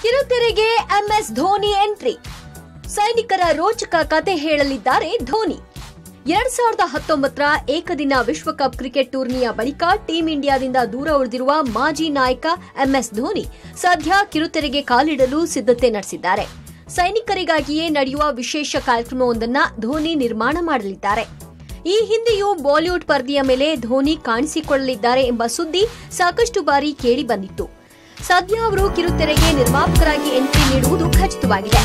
ಕಿರುತೆರೆಗೆ MS Dhoni entry ಸೈನಿಕರ ರೋಚಕ ಕತೆ ಹೇಳಲಿದ್ದಾರೆ ಧೋನಿ ಎರಡ್ ಸಾವಿರದ ಹತ್ತೊಂಬತ್ತರ ಏಕದಿನ ವಿಶ್ವಕಪ್ ಕ್ರಿಕೆಟ್ ಟೂರ್ನಿಯ ಬಳಿಕ ಟೀಂ ಇಂಡಿಯಾದಿಂದ ದೂರ ಉಳಿದಿರುವ ಮಾಜಿ ನಾಯಕ ಎಂಎಸ್ ಧೋನಿ ಸದ್ಯ ಕಿರುತೆರೆಗೆ ಕಾಲಿಡಲು ಸಿದ್ಧತೆ ನಡೆಸಿದ್ದಾರೆ ಸೈನಿಕರಿಗಾಗಿಯೇ ನಡೆಯುವ ವಿಶೇಷ ಕಾರ್ಯಕ್ರಮವೊಂದನ್ನ ಧೋನಿ ನಿರ್ಮಾಣ ಮಾಡಲಿದ್ದಾರೆ ಈ ಹಿಂದೆಯೂ ಬಾಲಿವುಡ್ ಪರದೆಯ ಮೇಲೆ ಧೋನಿ ಕಾಣಿಸಿಕೊಳ್ಳಲಿದ್ದಾರೆ ಎಂಬ ಸುದ್ದಿ ಸಾಕಷ್ಟು ಬಾರಿ ಕೇಳಿ ಬಂದಿತ್ತು ಸದ್ಯ ಅವರು ಕಿರುತೆರೆಗೆ ನಿರ್ಮಾಪಕರಾಗಿ ಎಂಟ್ರಿ ನೀಡುವುದು ಖಚಿತವಾಗಿದೆ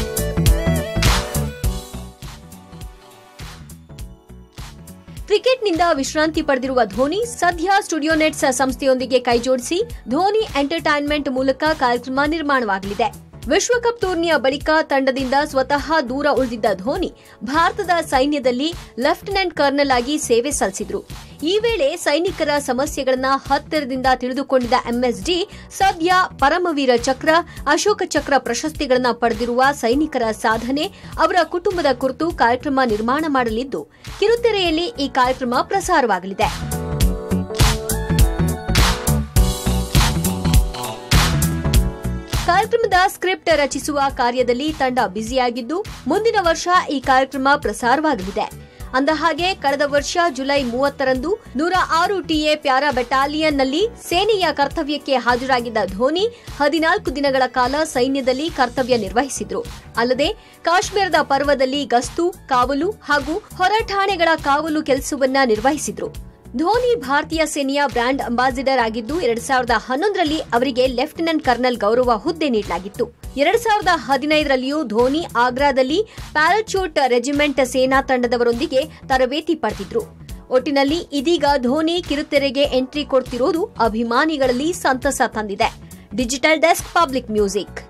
ಕ್ರಿಕೆಟ್ನಿಂದ ವಿಶ್ರಾಂತಿ ಪಡೆದಿರುವ ಧೋನಿ ಸದ್ಯ ಸ್ಟುಡಿಯೋ ನೆಟ್ಸ್ ಸಂಸ್ಥೆಯೊಂದಿಗೆ ಕೈಜೋಡಿಸಿ ಧೋನಿ ಎಂಟರ್ಟೈನ್ಮೆಂಟ್ ಮೂಲಕ ಕಾರ್ಯಕ್ರಮ ನಿರ್ಮಾಣವಾಗಲಿದೆ ವಿಶ್ವಕಪ್ ಟೂರ್ನಿಯ ಬಳಿಕ ತಂಡದಿಂದ ಸ್ವತಃ ದೂರ ಉಳಿದಿದ್ದ ಧೋನಿ ಭಾರತದ ಸೈನ್ಯದಲ್ಲಿ ಲೆಫ್ಟಿನೆಂಟ್ ಕರ್ನಲ್ ಆಗಿ ಸೇವೆ ಸಲ್ಲಿಸಿದ್ರು ಈ ವೇಳೆ ಸೈನಿಕರ ಸಮಸ್ಯೆಗಳನ್ನ ಹತ್ತಿರದಿಂದ ತಿಳಿದುಕೊಂಡಿದ್ದ ಎಂಎಸ್ಡಿ ಸದ್ಯ ಪರಮವೀರ ಚಕ್ರ ಅಶೋಕ ಚಕ್ರ ಪ್ರಶಸ್ತಿಗಳನ್ನ ಪಡೆದಿರುವ ಸೈನಿಕರ ಸಾಧನೆ ಅವರ ಕುಟುಂಬದ ಕುರಿತು ಕಾರ್ಯಕ್ರಮ ನಿರ್ಮಾಣ ಮಾಡಲಿದ್ದು ಕಿರುತೆರೆಯಲ್ಲಿ ಈ ಕಾರ್ಯಕ್ರಮ ಪ್ರಸಾರವಾಗಲಿದೆ ಕಾರ್ಯಕ್ರಮದ ಸ್ಕ್ರಿಪ್ಟ್ ರಚಿಸುವ ಕಾರ್ಯದಲ್ಲಿ ತಂಡ ಬ್ಯುಸಿಯಾಗಿದ್ದು ಮುಂದಿನ ವರ್ಷ ಈ ಕಾರ್ಯಕ್ರಮ ಪ್ರಸಾರವಾಗಲಿದೆ ಅಂದಹಾಗೆ ಕಳೆದ ವರ್ಷ ಜುಲೈ ಮೂವತ್ತರಂದು ನೂರ ಆರು ಟಿಎ ಪ್ಯಾರಾ ಬೆಟಾಲಿಯನ್ನಲ್ಲಿ ಸೇನೆಯ ಕರ್ತವ್ಯಕ್ಕೆ ಹಾಜರಾಗಿದ್ದ ಧೋನಿ ಹದಿನಾಲ್ಕು ದಿನಗಳ ಕಾಲ ಸೈನ್ಯದಲ್ಲಿ ಕರ್ತವ್ಯ ನಿರ್ವಹಿಸಿದ್ರು ಅಲ್ಲದೆ ಕಾಶ್ಮೀರದ ಪರ್ವದಲ್ಲಿ ಗಸ್ತು ಕಾವಲು ಹಾಗೂ ಹೊರಠಾಣೆಗಳ ಕಾವಲು ಕೆಲಸವನ್ನ ನಿರ್ವಹಿಸಿದ್ರು ಧೋನಿ ಭಾರತೀಯ ಸೇನೆಯ ಬ್ರಾಂಡ್ ಅಂಬಾಸಿಡರ್ ಆಗಿದ್ದು ಎರಡ್ ಸಾವಿರದ ಹನ್ನೊಂದರಲ್ಲಿ ಅವರಿಗೆ ಲೆಫ್ಟಿನೆಂಟ್ ಕರ್ನಲ್ ಗೌರವ ಹುದ್ದೆ ನೀಡಲಾಗಿತ್ತು ಎರಡ್ ಸಾವಿರದ ಹದಿನೈದರಲ್ಲಿಯೂ ಧೋನಿ ಆಗ್ರಾದಲ್ಲಿ ಪ್ಯಾರಾಚೂಟ್ ರೆಜಿಮೆಂಟ್ ಸೇನಾ ತಂಡದವರೊಂದಿಗೆ ತರಬೇತಿ ಪಡೆದಿದ್ರು ಒಟ್ಟಿನಲ್ಲಿ ಇದೀಗ ಧೋನಿ ಕಿರುತೆರೆಗೆ ಎಂಟ್ರಿ ಕೊಡ್ತಿರೋದು ಅಭಿಮಾನಿಗಳಲ್ಲಿ ಸಂತಸ ತಂದಿದೆ ಡಿಜಿಟಲ್ ಡೆಸ್ಕ್ ಪಬ್ಲಿಕ್ ಮ್ಯೂಸಿಕ್